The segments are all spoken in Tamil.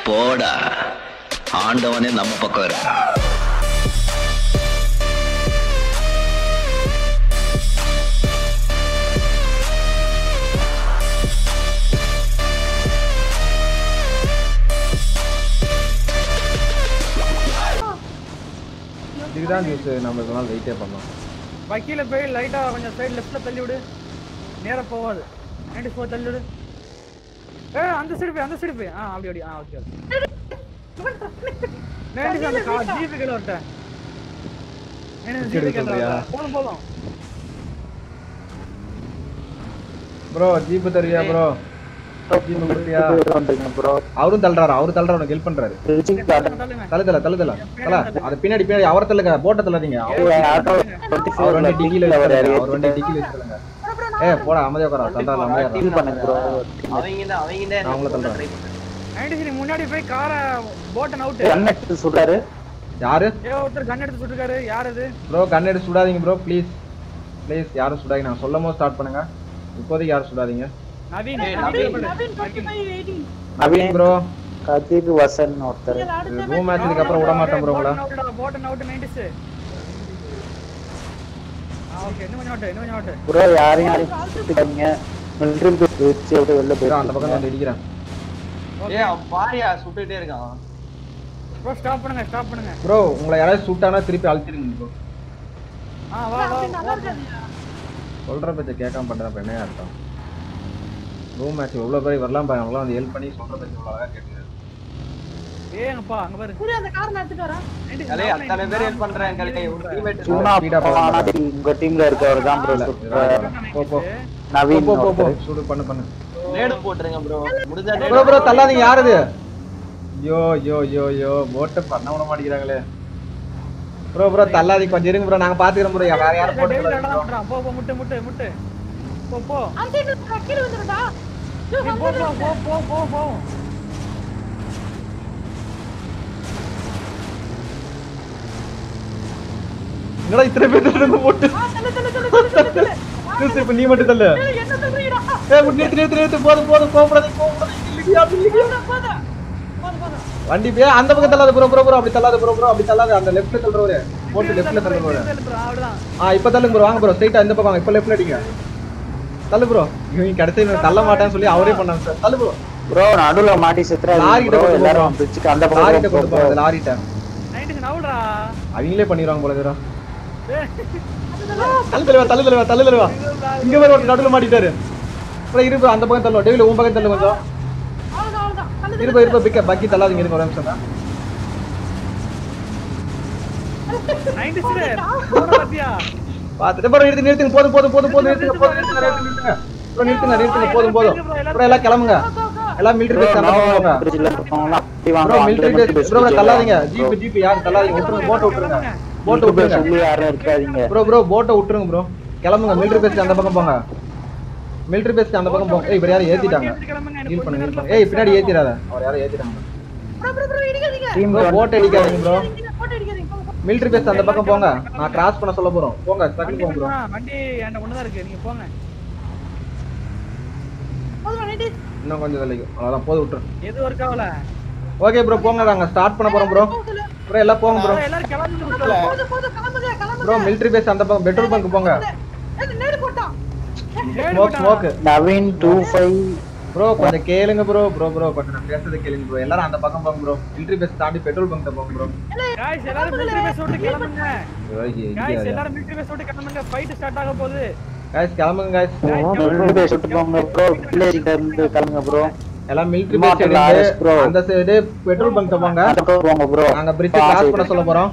போடா ஆண்டவனே நம்ம பக்கம் இருக்கான் இதுதான் நியூஸ் நம்ம இதெல்லாம் வெயிட்டே பண்ணோம் வக்கீல போய் லைட்டா கொஞ்சம் சைடு லெஃப்ட்ல தள்ளி விடு நேரா போகாது நைன்டி ஃபோர் தள்ளி விடு ஏ அந்த சைடு போய் அந்த சைடு போய் ஆ அப்படி அப்படி ஆ ஓகே நைன்டி அந்த கா ஜீப் கீழ வரட்ட நைன்டி ஜீப் கீழ சொல்றியா? போதும் போதும் ப்ரோ ஜீப் தருவியா ப்ரோ ஜீப் கொடுத்தியா ப்ரோ அவரும் தள்ளுறாரு அவரு தள்ளுற உனக்கு ஹெல்ப் பண்றாரு தள்ளுங்க தள்ளு தள்ள தள்ளு தள்ள தல அது பின்னாடி பின்னாடி அவரை தள்ளுங்க போட்ட தள்ளாதீங்க அவர் ஆட்டோ அவர் வண்டி டிக்கில வச்சிருங்க அவர் வண்டி டிக்கில வச்சிருங்க ஏ போடா அமைதியா உட்கார தள்ளுறாரு அமைதியா உட்காரு. பண்ணுங்க ப்ரோ அவங்க தான் அவங்க தான் நான் அவங்கள தள்ளுறேன் நைன்டி த்ரீ முன்னாடி போய் காரை போட்டை நவுட்டு கண்ணெட்டு சொல்றாரு யாரு ஏ ஒருத்தர் கன் எடுத்து சுட்டுருக்காரு யார் அது ப்ரோ கண் எடுத்து சுடாதீங்க ப்ரோ ப்ளீஸ் ப்ளீஸ் யாரும் சுடாதீங்க நான் சொல்லும் போது ஸ்டார்ட் பண்ணுங்க இப்போதைக்கு யாரும் சுடாதீங்க நவீன் ஏய், நவீன் நவீன் ப்ரோ கதிர் வசன் ஒருத்தர் ரூம் மேட்ச் இதுக்கப்புறம் விட மாட்டேன் ப்ரோ உங்களை போட்ட நவுட்டு நைன்டிஸ் ஆ ஓகே இன்னும் கொஞ்சம் நோட்டு இன்னும் கொஞ்சம் நோட்டு ப்ரோ யாரையும் யாரையும் சுட்டுக்காதீங்க மிலிட்டரி வச்சு விட்டு வெளில ப்ரோ அந்த போயிட்டு பக்கம் வந்து இடிக்கிறேன் ஏ அவன் பாரியா சுட்டுட்டே இருக்கான் ப்ரோ ஸ்டாப் பண்ணுங்க ஸ்டாப் பண்ணுங்க ப்ரோ உங்களை யாராவது சுட்டானா திருப்பி அழுத்திடுங்க ப்ரோ ஆ வா வா சொல்ற பச்சை கேட்காம பண்றேன் அப்ப என்ன அர்த்தம் ரூம் மேட்ச் எவ்வளவு பேர் வரலாம் பாருங்க அவங்களாம் வந்து ஹெல்ப் பண்ணி சொல்ற பச்சை இவ்வளவு அழகா கேட்டுங்க ஏங்கப்பா அங்க பாரு அலே அத்தனை பேர் ஹெல்ப் பண்றாங்க கரெக்டா ஒரு டீம்மேட் சும்மா speed ஆ போகாம ஆனா உங்க டீம்ல இருக்கவர் தான் ப்ரோ போ போ நவீன் போ போ போ ஒருத்தர். சுடு பண்ணு பண்ணு நேடு போட்டுருங்க ப்ரோ முடிஞ்சா ப்ரோ ப்ரோ தள்ளாதீங்க யார் இது யோ யோ யோ யோ போட்டை பண்ண விட மாட்டேங்கிறாங்களே ப்ரோ ப்ரோ தள்ளாதீங்க கொஞ்சம் இருங்க ப்ரோ நாங்க பாத்துக்கிறோம் ப்ரோ வேற யாரும் போட்டு டெய்லி அடலாம் பண்றான் போ போ முட்டு முட்டு முட்டு போ போ நீ போ போ போ போ போ போ என்னடா இத்தனை பேர் இருந்து போட்டு நிறுத்து, இப்ப நீ மட்டும் தள்ளு ஏய் நிறுத்து நிறுத்து நிறுத்து போதும் போதும் கோபப்படாதீங்க கோபப்படாதீங்க வண்டி பே அந்த பக்கம் தள்ளாத ப்ரோ ப்ரோ ப்ரோ அப்படி தள்ளாத ப்ரோ ப்ரோ அப்படி தள்ளாத அந்த லெஃப்ட்ல தள்ளுறவரு போட்டு லெஃப்ட்ல தள்ளுறவரு அவ்வளவுதான் ஆ இப்ப தள்ளுங்க ப்ரோ வாங்க ப்ரோ ஸ்ட்ரைட்டா இந்த பக்கம் வாங்க இப்ப லெஃப்ட்ல அடிங்க தள்ளு ப்ரோ இவங்க கடைசி இவன் தள்ள மாட்டேன்னு சொல்லி அவரே பண்ணாங்க சார் தள்ளு ப்ரோ ப்ரோ நடுவுல மாட்டி செத்துறாரு லாரிகிட்ட ப்ரோ கொண்டு எல்லாரும் போறோம். பிரிட்ஜுக்கு அந்த லாரிட்ட பக்கம் கொண்டு போங்க லாரிட்ட நைன்டிஸ் நவுல்றா அவங்களே பண்ணிடுவாங்க போல இதுடா. தள்ளு தலைவா தள்ளு தலைவா தள்ளு தலைவா இங்க வேற ஒரு நடுவுல மாட்டிட்டாரு அப்புறம் இரு bro, அந்த பக்கம் தள்ளுவோம் டேவில உன் பக்கம் தள்ளு கொஞ்சம் இருப்பா இருப்பா பிக்க பாக்கி தள்ளாதீங்க இருங்க ஒரு நிமிஷம் தான். நைன்டிஸ் பாத்தியா பார்த்துட்டு ப்ரோ நிறுத்தி நிறுத்துங்க போதும் போதும் போதும் போதும் நிறுத்துங்க போதும் நிறுத்துங்க நிறுத்துங்க ப்ரோ நிறுத்துங்க நிறுத்துங்க போதும் போதும் ப்ரோ எல்லாம் கிளம்புங்க எல்லாம் மிலிட்டரி பேஸ் அந்த பக்கம் போங்க பிரிட்ஜ்ல இருக்கவங்க அப்படி வாங்க ப்ரோ அந்த மிலிட்டரி மட்டும் பேஸ் best ப்ரோ bridge தள்ளாதீங்க ஜீப் ஜீப் யாரும் தள்ளாதீங்க விட்டுருங்க போட்டை விட்டுருங்க போட்டை மிலிட்டரி பேஸ் விட்டுருங்க உள்ளே யாரும் இருக்காதீங்க ப்ரோ ப்ரோ போட்டை விட்டுருங்க ப்ரோ கிளம்புங்க மிலிட்டரி பேஸ்க்கு அந்த பக்கம் போங்க மிலிட்டரி பேஸ்க்கு அந்த பக்கம் போங்க ஏய் இப்ப யாரும் ஏத்திட்டாங்க ஹீல் பண்ணுங்க ஹீல் பண்ணுங்க ஏய் பின்னாடி ஏத்திராத அவர் யாரும் ஏத்திட்டாங்க டீம் ப்ரோ போட் அடிக்காதீங்க ப்ரோ மிலிட்டரி பேஸ் அந்த பக்கம் போங்க நான் கிராஸ் பண்ண சொல்ல போறோம் போங்க வண்டி டக்குனு போங்க ப்ரோ மட்டும் வண்டி என்கிட்ட ஒண்ணுதான் இருக்கு நீங்க போங்க இன்னும் கொஞ்சம் விலைக்கும் அவ்வளவுதான் போது விட்டுரு எது ஒர்க் ஆகல ஓகே ப்ரோ போங்க நாங்க ஸ்டார்ட் பண்ண போறோம் ப்ரோ ப்ரோ எல்லாம் போங்க ப்ரோ எல்லாரும் கிளம்பி ப்ரோ மிலிட்டரி பேஸ் அந்த பக்கம் பெட்ரோல் பங்க் போங்க smoke smoke Naveen two five bro கொஞ்சம் கேளுங்க ப்ரோ ப்ரோ ப்ரோ கொஞ்சம் நான் பேசுறதை கேளுங்க ப்ரோ எல்லாரும் அந்த பக்கம் போங்க ப்ரோ மிலிட்டரி பேஸ் தாண்டி பெட்ரோல் பங்க் போங்க ப்ரோ காய்ஸ் எல்லாரும் மிலிட்டரி பேஸ் விட்டு கிளம்புங்க காய்ஸ் எல்லாரும் மிலிட்டரி பேஸ் விட்டு கிளம்புங்க ஃபைட் ஸ்டார்ட் ஆக போகுது காய்ஸ் கிளம்புங்க காய்ஸ் மிலிட்டரி பேஸ் விட்டு போங்க ப்ரோ வில்லேஜ்ல இருந்து கிளம்புங்க ப்ரோ எல்லாம் military Immortal base RS bro. அந்த சைடு பெட்ரோல் பங்க் போங்க அந்த பக்கம் போங்க ப்ரோ நாங்க பிரிட்ஜ் கிராஸ் பண்ண சொல்ல போறோம்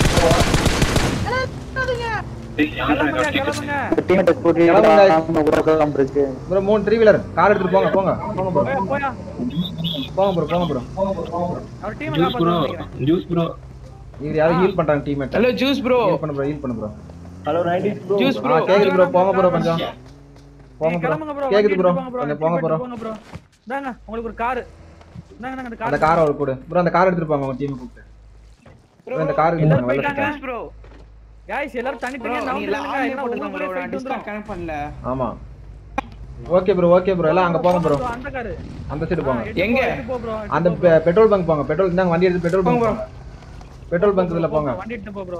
கிளம்புங்க கிளம்புங்க டீம் கூட்டி கிளம்புங்க. பிரிட்ஜ் ப்ரோ மூணு த்ரீ வீலர் கார் எடுத்துட்டு போங்க போங்க போங்க ப்ரோ போயா போயா போங்க ப்ரோ போங்க ப்ரோ அவர் டீம் ஜூஸ் ப்ரோ காப்பாத்துறேன் ஜூஸ் ப்ரோ இவர் யாரும் ஹீல் பண்றாங்க teammate hello juice bro heal பண்ணு ப்ரோ ஹீல் பண்ணு ப்ரோ ஜூஸ் ஆ ப்ரோ கேக்குது ப்ரோ போங்க ப்ரோ கொஞ்சம் போங்க ப்ரோ கிளம்புங்க ப்ரோ கேக்குது ப்ரோ கொஞ்சம் போங்க ப்ரோ போங்க ப்ரோ இந்தாங்க உங்களுக்கு ஒரு கார் இந்தாங்க நாங்க அந்த காரை அவர் கொடு ப்ரோ அந்த கார் எடுத்துட்டு போங்க உங்க டீம் கூப்பிட்டு ப்ரோ இந்த கார் இருக்கு எல்லாரும் வெள்ள போயிட்டாங்க சட்டை. ப்ரோ गाइस எல்லாரும் தனித்தனியா ப்ரோ நவுந்து நீங்க நில்லுங்க ஆன்லைன் இல்ல போட்டுருங்க உங்களுக்குள்ளே ப்ரோ fight நான் டிஸ்கார்ட் வந்துரும் கனெக்ட் பண்ணல ஆமா ஓகே ப்ரோ ஓகே ப்ரோ எல்லாம் அங்க போங்க ப்ரோ அந்த காரு அந்த சைடு போங்க எங்க? போ ப்ரோ அந்த பெ- பெட்ரோல் பங்க் போங்க பெட்ரோல் இந்தாங்க வண்டி எடுத்து பெட்ரோல் பங்க் போங்க பெட்ரோல் பங்க் இதுல போங்க வண்டி எடுத்து போ ப்ரோ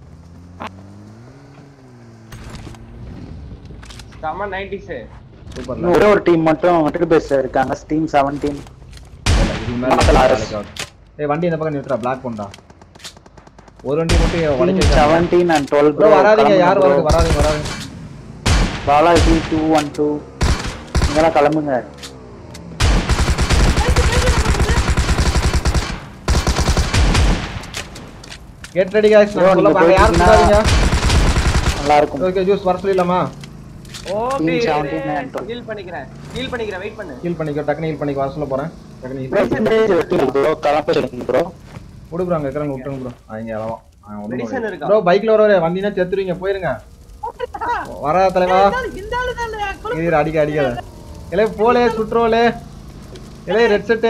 செம நைன்டிஸ் சூப்பர்ல இன்னும் ஒரே ஒரு டீம் மட்டும் மெட்ரிக் பேஸ் இருக்காங்க டீம் செவன்டீன் இதுக்கு மேல மக்கள் அரசு. வேலைக்கு ஆகும். ஏய் வண்டி இந்த பக்கம் நிறுத்துறா பிளாக் பண்ணா ஒரு வண்டி மட்டும் டீம் உடைக்க செவன்டீன் அண்ட் டுவெல் ப்ரோ வராதீங்க யார் வராது வராதீங்க வராதீங்க பாலாஜி டூ ஒன் டூ நீங்களாம் கிளம்புங்க கெட் ரெடி गाइस Bro, நான் சொல்ல நீங்க பாக்க யாரும் போயிட்டீங்கன்னா- சொல்லாதீங்க நல்லா இருக்கும் ஓகே ஜூஸ் வர சொல்லிடலாமா ஓகே Team 17 and 12. ஹீல் பண்ணிக்கிறேன் ஹீல் பண்ணிக்கிறேன் வெயிட் பண்ணு ஹீல் பண்ணிக்கோ டக்குனு ஹீல் பண்ணிக்கோ வர சொல்ல போறேன் டக்குனு ஹீல் ப்ரோ கிளம்ப சொல்லுங்க ப்ரோ விடு ப்ரோ அங்க இருக்கிறவங்க விட்டுருங்க ப்ரோ அவங்க அளவா Medicine இருக்கா? ப்ரோ பைக்ல வரவரே வண்டினா செத்துருவீங்க போயிருங்க வரா தலைவா இந்த ஆளு தான் இது அடிக்க அடிக்காத இலே போலே சுட்ரோலே இலே ரெட் செட்டு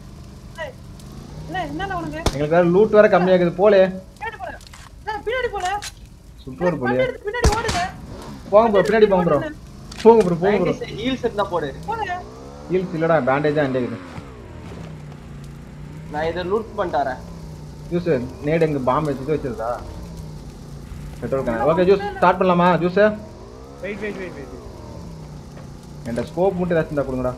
என்ன உனக்கு எங்களுக்கு வேற லூட் வேற கம்மியாகுது போலே பின்னாடி போல நான் பின்னாடி போல சுற்றோர் போலியா எடுத்து பின்னாடி ஓடுங்க போங்க ப்ரோ பின்னாடி போங்க ப்ரோ போங்க ப்ரோ போங்க ப்ரோ ஹீல்ஸ் இருந்தா போடு போல ஹீல்ஸ் இல்லடா பேண்டேஜா எண்டேக்குது நான் இதை லூட் பண்ணிட்டு வரேன் ஜூஸ் நேடு எங்க பாம்பு வச்சுட்டு வச்சிருதா petrol can okay juice start பண்ணலாமா juice wait wait wait wait என்கிட்ட ஸ்கோப் மட்டும் ஏதாச்சும் இருந்தா கொடுங்கடா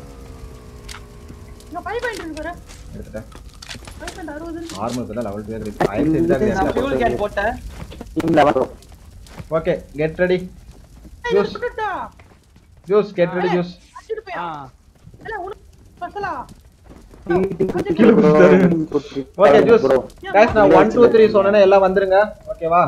நான் ஃபைவ் பாயிண்ட் இருக்கு பாரு எடுத்துட்டேன் ஃபைவ் பாயிண்ட் அறுபது ஆர்மர் இப்போ லெவல் டூ இருக்கு ஆயிரத்தி நான் எட்டு ஃபியூல் கேன் போட்டேன் team eleven bro okay get ready juice சுட்டுட்டா ஜூஸ் கெட் ரெடி ஜூஸ் அடிச்சிட்டு போயா இல்ல உனக்கு பசலா ஓகே ஜூஸ் गाइस நான் 1 2 3 சொன்னேனே எல்லாம் வந்துருங்க ஓகேவா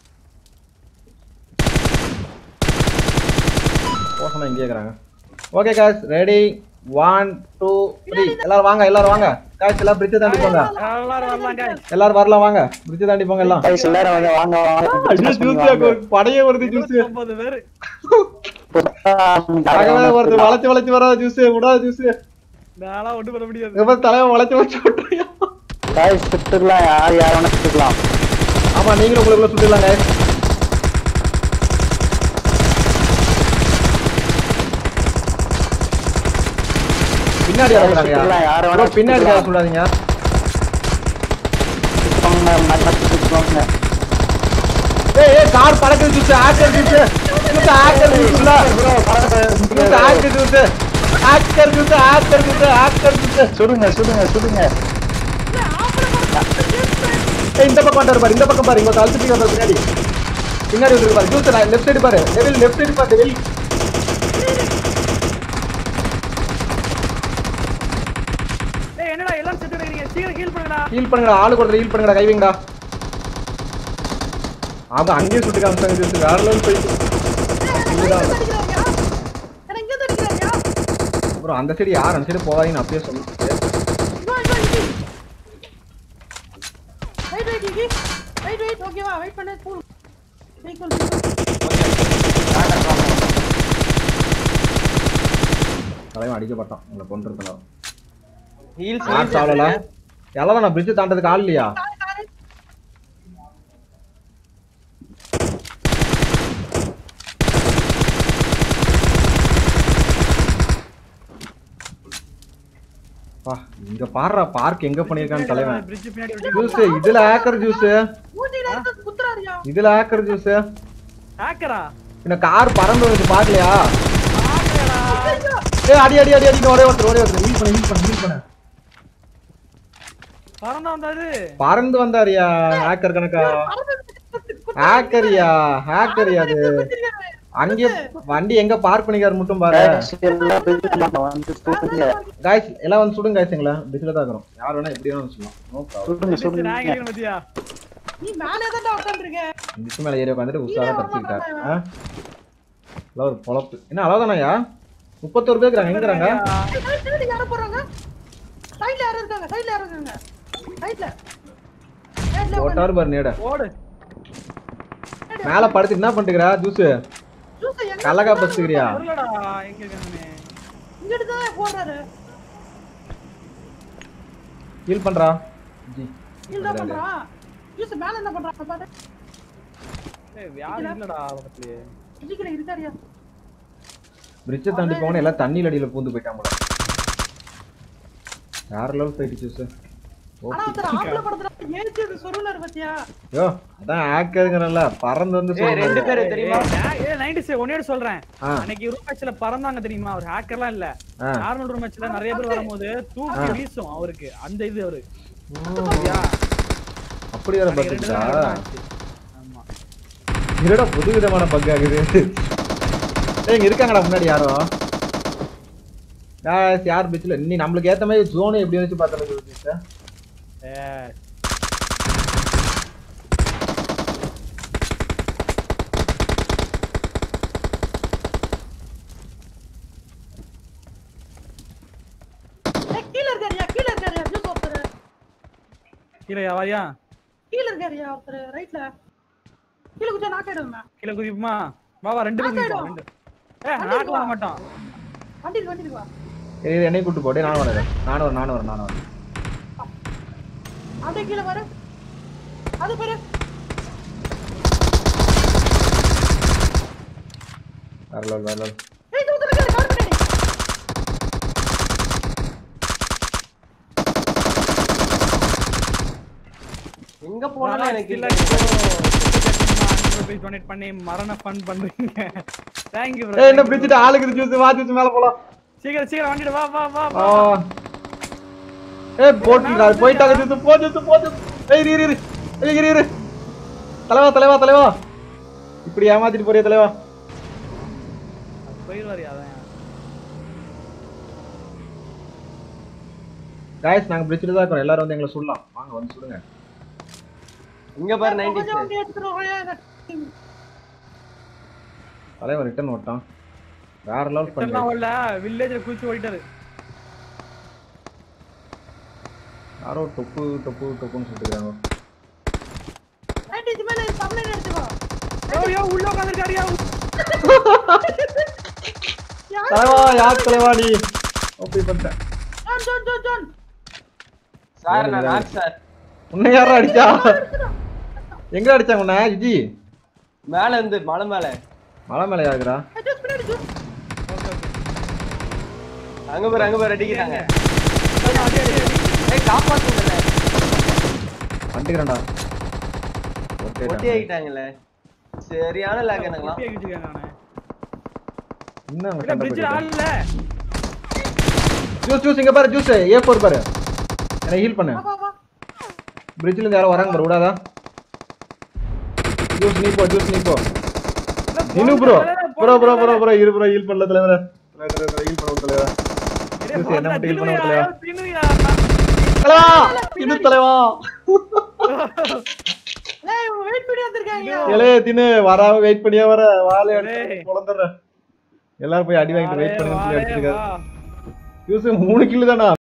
போசனா இங்கே இருக்கறாங்க ஓகே गाइस ரெடி 1 2 3 எல்லாரும் வாங்க எல்லாரும் வாங்க गाइस எல்லாம் பிரிட்ஜ் தாண்டி போங்க எல்லாரும் வரலாம் guys எல்லாரும் வரலாம் வாங்க பிரிட்ஜ் தாண்டி போங்க எல்லாம் guys எல்லாரும் வந்து வாங்க ஐயோ, juice வாங்க ஒரு படையே வருது ஜூஸ் ஒன்பது பேரு அகவே வருது வளைச்சு வளைச்சு வராத ஜூஸ் விடாத ஜூஸ் நான்லாம் ஒண்ணும் பண்ண முடியாது எப்ப தலைவன் வளைச்சு வளைச்சு விட்டுறியா guys சுட்டுக்கலாம் யார் யார் வேணா சுட்டுக்கலாம் ஆமா நீங்களும் உங்களுக்குள்ள சுட்டுலாம் guys பின்னாடி இறங்குறாங்க சுட்டுக்கலாம், யாரை வேணா bro, பின்னாடி சுட்டுக்கலாம். சுடாதீங்க சுட்டுவாங்க மத்த சுட்டுவாங்க ஏய் ஏய் கார் பறக்குது juice hacker juice juice hacker ஜூஸ்ல juice hacker juice hacker juice hacker juice hacker juice சுடுங்க சுடுங்க சுடுங்க ஏய் இந்த பக்கம் வந்தாரு பாரு இந்த பக்கம் பாரு இங்க தள்ளிட்டு வந்தாரு பின்னாடி பின்னாடி வந்து பாரு ஜூஸ் லெஃப்ட் சைடு பாரு டெவில் லெஃப்ட் சைடு பாரு டெவில் ஏய் என்னடா எல்லாம் செத்து இருக்கீங்க சீக்கிரம் ஹீல் பண்ணுங்கடா ஹீல் பண்ணுங்கடா ஆளு கொடுத்து ஹீல் பண்ணுங்கடா கை வைங்கடா அவங்க அங்கேயே சுட்டு காமிச்சாங்க ஜூஸ் வேற லெவல் போயிட்டு அப்புறம் அந்த சைடு யார் அந்த சைடு போவாதீங்கன்னு அப்பயே சொன்னேன் வெயிட் வெயிட் இகி வெயிட் வெயிட் ஓகேவா வெயிட் பண்ணு கூல் வெயிட் தலைவன் அடிக்கப்பட்டான் உங்களை கொண்டிருக்கலாம் ஹீல்ஸ் யார் சாவல எல்லாம் நான் பிரிட்ஜ் தாண்டதுக்கு ஆள் இல்லையா பா இங்க பாடுறா பார்க் எங்க பண்ணிருக்கான்னு தலைவன் பிரிட்ஜ் பின்னாடி விட்டு ஜூஸ் இதுல ஆக்கர் ஜூஸ் குத்துறாரியா இதுல ஆக்கர் ஜூஸ் ஹேக்கரா என்ன கார் பறந்து வந்து பாக்கலையா ஏய் அடி அடி அடி அடி ஒரே ஒருத்தர் ஒரே ஒருத்தர் ஹீல் பண்ணு ஹீல் பண்ணு ஹீல் பண்ணு பறந்தா வந்தாரு பறந்து வந்தாரியா ஹேக்கர் கணக்கா ஹேக்கரியா ஹேக்கரியா அது அங்கே வண்டி எங்க பார்க் பண்ணிக்காரு மட்டும் பாரு Guys, எல்லாம் build பண்ணோம். வந்து சுடுங்க காய்ஸ் எல்லாம் வந்து சுடுங்க காய்ஸ் எங்களை பிஸ்ல தான் இருக்கிறோம் யார் வேணா எப்படி வேணா சொல்லலாம் நோ ப்ராப்ளம் சுடுங்க நான் சுடுங்க கேக்குறேன் பாத்தியா நீ மேலே தான் உட்கார்ந்திருக்க பிஸ் மேல ஏறி உட்காந்துட்டு உஷாரா தப்பிச்சுக்கிட்டார் ஆ எல்லாம் ஒரு பொழப்பு என்ன அவ்வளவுதானயா முப்பத்தோரு பேர் இருக்கிறாங்க எங்க இருக்கிறாங்க சைடுல யார போறாங்க சைடுல யார இருக்காங்க சைடுல யார இருக்காங்க சைடுல சைடுல போட்டாரு பாரு நேட ஓடு மேல படுத்து என்ன பண்ணிட்டுக்கிறா ஜூஸ் ஜூஸ் எங்க கல்லக்கா பசுக்கிறியா வரலடா எங்க இருக்கானே இங்கிட்டு தான் போறாரு ஹீல் பண்றா ஜி இல்ல பண்றான் ஜூஸ் மேல என்ன பண்றான் பாரு ஏய் யாரும் இல்லடா பக்கத்துலயே பிசிக்கல இருக்காரியா பிரிட்ஜை தாண்டி போன எல்லாம் தண்ணியில் அடியில பூந்து போயிட்டான் போல வேற லெவல் போயிட்டு ஜூஸ் ஆனா ஒருத்தர் ஆம்பளை படத்துல ஏச்சு சொருளாரு பாத்தியா ஐயோ அதான் ஆக்காதுங்கிறல்ல பறந்து வந்து ஏய் ரெண்டு சொல்லுங்க. பேரு தெரியுமா ஏ நைன்டி ஒன்னே சொல்றேன் ஆ அன்னைக்கு ரூம் மேட்ச்ல பறந்தாங்க தெரியுமா அவர் ஹேக்கர்லாம் இல்ல ஆ நார்மல் ரூம் மேட்ச்ல நிறைய பேர் வரும்போது தூக்கி வீசும் அவருக்கு அந்த இது அவரு ஓ, சரியா? அப்படி வேற அன்னைக்கு ரெண்டு பார்த்துச்சா தடவை ஆச்சு. ஆமா என்னடா புது விதமான பக் ஆகுது ஏய் இங்க இருக்காங்கடா முன்னாடி யாரோ Guys, யார் பீச்ல நீ நம்மளுக்கு ஏத்த மாதிரி ஜோன் எப்படி வச்சு பார்த்தா ஏ, ஏய், கீழ இருக்காருயா கீழ இருக்காருயா ஜூஸ் ஒருத்தர் கீழே வாரியா கீழ இருக்காருயா ஒருத்தர் ரைட்ல கீழ குச்சா நாக் ஆயிடுவேன் கீழே குதிப்புமா வா வா ரெண்டு பேரும் குதிப்போம், ரெண்டு ஏ நாக்கு வர மாட்டோம் வண்டி இருக்கு, வண்டி இருக்கு வா ஏய் என்னை கூட்டு போடே நானும் வரேன் நானும் வரேன் நானும் வரேன் நானும் வரேன் அப்படியே கீழ வர அது பேரு வேற level, வேற level. ஏய் தூத்துல இருக்காரு கவர் பண்ணி எங்க போனாலும் எனக்கு இல்ல டொனேட் பண்ணி மரண ஃபன் பண்றீங்க தேங்க் யூ ஏய் என்ன பிரிச்சுட்டு ஆளுக்கு ஜூஸ் வா ஜூஸ் மேல போலாம் சீக்கிரம் சீக்கிரம் வண்டிட்டு வா வா வா ஆ. வா ஏய் போட்டுடா போயிட்டாங்க ஜூஸ் போ ஜூஸ் போ ஜூஸ் ஏய் இரு இரு இரு ஏய் இரு இரு தலைவா தலைவா தலைவா இப்படி ஏமாத்திட்டு போறியா தலைவா போயிடுவாரு அதான் காய்ஸ் நாங்க பிரிச்சுட்டு தான் இருக்கோம் எல்லாரும் வந்து எங்களை சொல்லலாம் வாங்க வந்து சொல்லுங்க இங்க பாரு கொஞ்சம் நைன்டி வண்டி எடுத்துட்டு தலைவன் ரிட்டர்ன் ஓட்டான் வேற லெவல் எல்லாம் பண்ணி ஓடல வில்லேஜ்ல குளிச்சு ஓடிட்டாரு யாரோ டொப்பு டொப்பு டொப்புன்னு சொல்லிட்டு நைன்டி மேல தமிழ் எடுத்துக்கோ யோ யோ உள்ள உட்கார்ந்திருக்காருயா தலைவா யார் தலைவா நீ ஓப்பி பண்ணிட்டேன் John John John John sir நான் நாக் சார் உன்னை யாரா அடிச்சா எங்க அடிச்சாங்க உன்னை ஜிஜி மேல இருந்து மலை மேல மலை மேல யாருக்குறா ஏய், ஜூஸ் பின்னாடி ஜூஸ் அங்க பாரு அங்க பாரு அடிக்கிறாங்க ஏய் காப்பாத்துங்கல வண்டிக்கிறேன்டா ஒட்டி ஓகே ஆகிட்டாங்கல்ல சரியான லேக் எனக்குலாம் குட்டியா கிச்சிருக்கேன் நானு இன்னும் அங்க இல்ல சண்டை பிரிட்ஜ் போயிட்டு ஆள் இல்ல ஜூஸ் ஜூஸ் இங்க பாரு ஜூஸ் ஏ ஃபோர் பாரு என்னை ஹீல் பண்ணு வா வா பிரிட்ஜ்ல இருந்து யாரோ வராங்க பாரு விடாதா ஜூஸ் நீ போ ஜூஸ் நீ போ இன்னும் bro bro bro bro bro இரு ப்ரோ ஹீல் பண்ணல தலைவரே தலைவரே ஹீல் பண்ண தலைவரே ஜூஸ் என்ன மட்டும் ஹீல் பண்ண தலைவா தலைவா இன்னும் தலைவா ஏய் இவங்க வெயிட் பண்ணி வந்திருக்காங்க இளைய தின்னு வராம வெயிட் பண்ணியா வர வாழை டேய். எடுத்து குழந்துடுறேன் எல்லாரும் போய் அடி வாங்கிட்டு வெயிட் வாரே, பண்ணுன்னு சொல்லி வாரே, அடிச்சிருக்காரு வா. ஜூஸ் மூணு கிலோ தானா